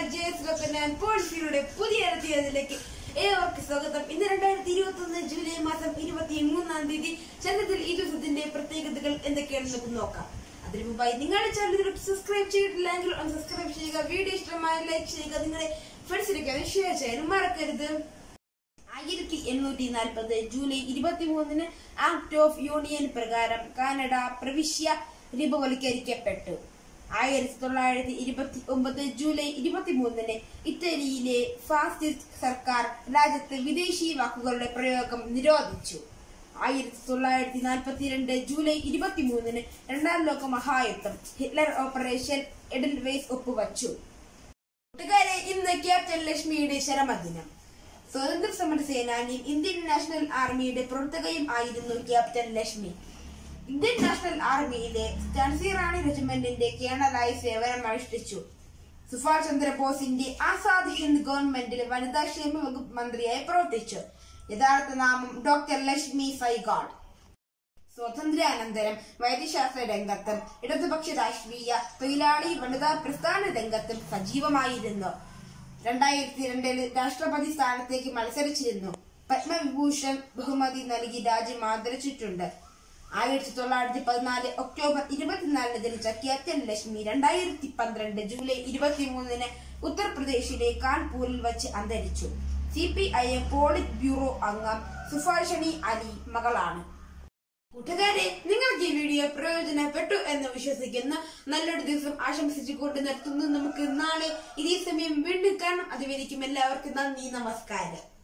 J S ലോക്കൻ പോളിസിയുടെ പുതിയ അധ്യായത്തിലേക്ക് ഏവർക്കും സ്വാഗതം ഇന്ന് രണ്ടായിരത്തി ഇരുപത്തി ഒന്ന് ജൂലൈ മാസം ഇരുപത്തി മൂന്നാം തീയതി ചന്ദ്രത്തിൽ ഈ ദിവസത്തിന്റെ പ്രത്യേകതകൾ എന്തൊക്കെയാണെന്ന് നമുക്ക് നോക്കാം അതിനു മുമ്പായി നിങ്ങളുടെ ചാനൽ സബ്സ്ക്രൈബ് ചെയ്തിട്ടില്ലെങ്കിൽ ഒന്ന് സബ്സ്ക്രൈബ് ചെയ്യുക വീഡിയോ ഇഷ്ടമായ ലൈക്ക് ചെയ്യുക നിങ്ങളുടെ ഫ്രണ്ട്സിലേക്ക് ഷെയർ ചെയ്യാനും മറക്കരുത് ആയിരത്തി എണ്ണൂറ്റി നാൽപ്പത് ജൂലൈ ഇരുപത്തിമൂന്നിന് ആക്ട് ഓഫ് യൂണിയൻ പ്രകാരം കാനഡ പ്രവിശ്യ രൂപവൽക്കരിക്കപ്പെട്ടു ആയിരത്തി തൊള്ളായിരത്തി ഇരുപത്തി ഒമ്പത് ജൂലൈ ഇരുപത്തിമൂന്നിന് ഇറ്റലിയിലെ ഫാസിസ്റ്റ് സർക്കാർ രാജ്യത്ത് വിദേശി വാക്കുകളുടെ പ്രയോഗം നിരോധിച്ചു ആയിരത്തി തൊള്ളായിരത്തി നാൽപ്പത്തിരണ്ട് ജൂലൈ ഇരുപത്തിമൂന്നിന് രണ്ടാം ലോക മഹായുദ്ധം ഹിറ്റ്ലർ ഓപ്പറേഷൻ എഡൽവൈസ് ഒപ്പുവച്ചു കൂട്ടുകാരെ ഇന്ന് ക്യാപ്റ്റൻ ലക്ഷ്മിയുടെ ശരമദിനം സ്വാതന്ത്ര്യ സമര സേനാനിയും ഇന്ത്യൻ നാഷണൽ ആർമിയുടെ പ്രവർത്തകയും ആയിരുന്നു ക്യാപ്റ്റൻ ലക്ഷ്മി ഇന്ത്യൻ നാഷണൽ ആർമിയിലെ ഝാൻസി റാണി റെജിമെന്റിന്റെ കേണലായി സേവനം അനുഷ്ഠിച്ചു സുഭാഷ് ചന്ദ്രബോസിന്റെ ആസാദ് ഹിന്ദ് ഗവൺമെന്റിൽ വനിതാ ക്ഷേമ വകുപ്പ് മന്ത്രിയായി പ്രവർത്തിച്ചു യഥാർത്ഥ നാമം ഡോക്ടർ ലക്ഷ്മി ഫൈഗാഡ് സ്വാതന്ത്ര്യാനന്തരം വൈദ്യശാസ്ത്ര രംഗത്തും ഇടതുപക്ഷ രാഷ്ട്രീയ തൊഴിലാളി വനിതാ പ്രസ്ഥാന രംഗത്തും സജീവമായിരുന്നു രണ്ടായിരത്തി രണ്ടിൽ രാഷ്ട്രപതി സ്ഥാനത്തേക്ക് മത്സരിച്ചിരുന്നു പത്മവിഭൂഷൺ ബഹുമതി നൽകി രാജ്യം ആദരിച്ചിട്ടുണ്ട് ആയിരത്തി തൊള്ളായിരത്തി പതിനാല് ഒക്ടോബർ ഇരുപത്തിനാലിന് ജനിച്ച ക്യാപ്റ്റൻ ലക്ഷ്മി രണ്ടായിരത്തി പന്ത്രണ്ട് ജൂലൈ ഇരുപത്തിമൂന്നിന് ഉത്തർപ്രദേശിലെ കാൺപൂരിൽ വച്ച് അന്തരിച്ചു C P I M politburo അംഗം സുഭാഷണി അലി മകളാണ് കൂട്ടുകാരെ നിങ്ങൾക്ക് ഈ വീഡിയോ പ്രയോജനപ്പെട്ടു എന്ന് വിശ്വസിക്കുന്നു നല്ലൊരു ദിവസം ആശംസിച്ചുകൊണ്ട് നിർത്തുന്നു നമുക്ക് നാളെ ഇതേ സമയം വീണ്ടും കാണാം അതുവരെയും എല്ലാവർക്കും നന്ദി നമസ്കാരം